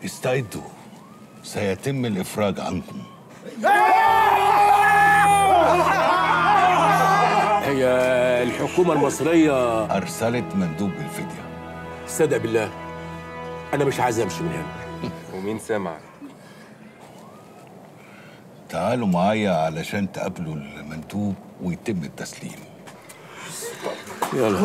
استعدوا سيتم الإفراج عنكم هي الحكومة المصرية أرسلت مندوب بالفدية صدق بالله أنا مش عايز أمشي من هنا ومين سمع تعالوا معايا علشان تقابلوا المندوب ويتم التسليم يلا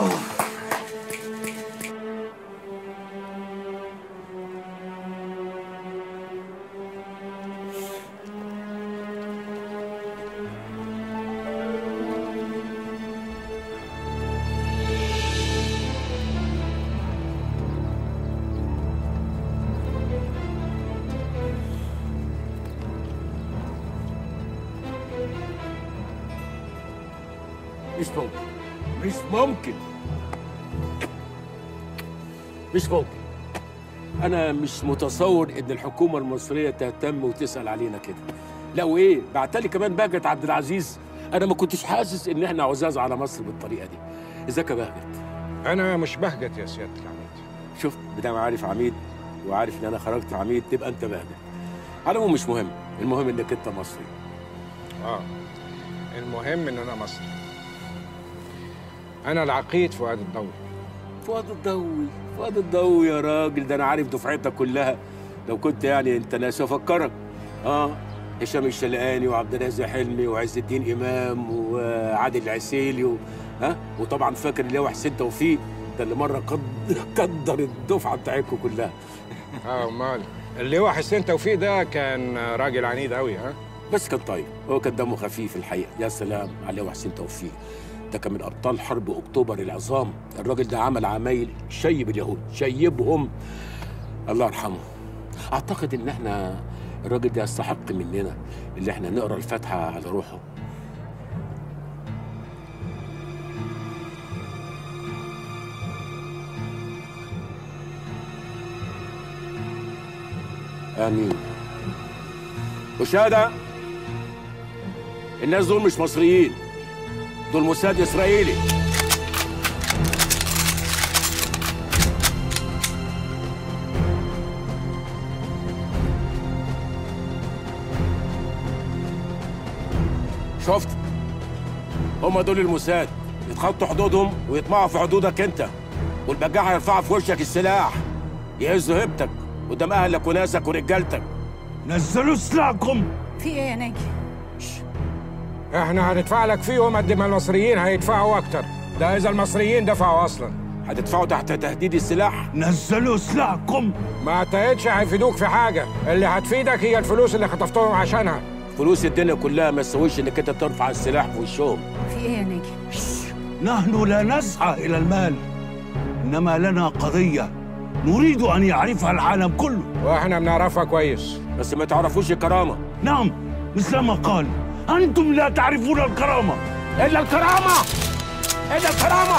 مش ممكن مش ممكن مش ممكن انا مش متصور ان الحكومه المصريه تهتم وتسال علينا كده لا وايه بعتلي كمان بهجت عبد العزيز انا ما كنتش حاسس ان احنا عزاز على مصر بالطريقه دي ازيك يا بهجت انا مش بهجت يا سياده العميد شفت بدام عارف عميد وعارف ان انا خرجت عميد تبقى انت بهجت على العموم مش مهم المهم انك انت مصري اه المهم ان انا مصري انا العقيد فؤاد الضوي فؤاد الضوي فؤاد الضوي يا راجل ده انا عارف دفعتك كلها لو كنت يعني انت ناسي افكرك اه هشام الشلقاني وعبد الرازق حلمي وعز الدين امام وعادل العسيلي و... ها وطبعا فاكر اللي هو حسين توفيق ده اللي مره قد... قدر الدفعه بتاعتكم كلها اه امال اللي هو حسين توفيق ده كان راجل عنيد قوي ها بس كان طيب هو كان دمه خفيف الحقيقه يا سلام عليه وحسين توفيق ده كان من ابطال حرب اكتوبر العظام الراجل ده عمل عمايل شيب اليهود شيبهم الله يرحمه اعتقد ان احنا الراجل ده يستحق مننا اللي احنا نقرا الفاتحه على روحه امين وشهاده الناس دول مش مصريين دول موساد اسرائيلي شفت هم دول الموساد يتخطوا حدودهم ويطمعوا في حدودك انت والبجاحة يرفعوا في وشك السلاح يهزوا هيبتك قدام اهلك وناسك ورجالتك نزلوا سلاحكم في ايه يا ناجي؟ احنا هندفع لك فيهم قد ما المصريين هيدفعوا اكتر ده اذا المصريين دفعوا اصلا هتدفعوا تحت تهديد السلاح نزلوا سلاحكم ما اعتقدش هيفيدوك في حاجه اللي هتفيدك هي الفلوس اللي خطفتهم عشانها فلوس الدنيا كلها ما تسويش انك انت ترفع السلاح في وشهم في ايه يا ناجي؟ نحن لا نسعى إلى المال إنما لنا قضية نريد أن يعرفها العالم كله واحنا بنعرفها كويس بس ما تعرفوش الكرامه نعم مثل ما قال أنتم لا تعرفون الكرامة الا الكرامه الا الكرامه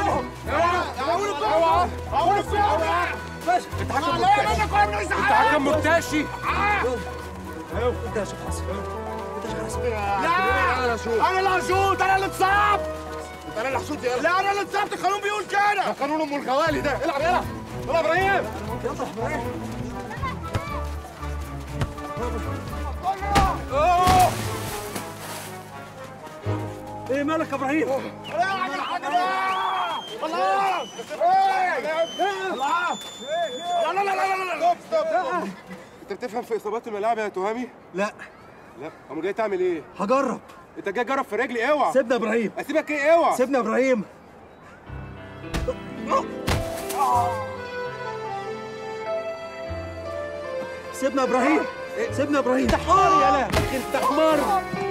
انت حكم مرتشي انا اللي هشوط انا اللي اتصاب انا اللي هشوط يلا لا انا اللي اتصبت القانون بيقول كده قانون ام الخوالي ده العب يلا يلا ابراهيم ايه مالك يا ابراهيم الله الله لا لا لا لا لا لا انت بتفهم في اصابات الملاعب يا تهامي؟ لا لا امال جاي تعمل ايه؟ هجرب انت جاي تجرب في رجلي اوعى سيبنا يا ابراهيم اسيبك ايه اوعى سيبنا يا ابراهيم سيبنا يا ابراهيم سيبنا يا ابراهيم انت حمار يالا انت حمار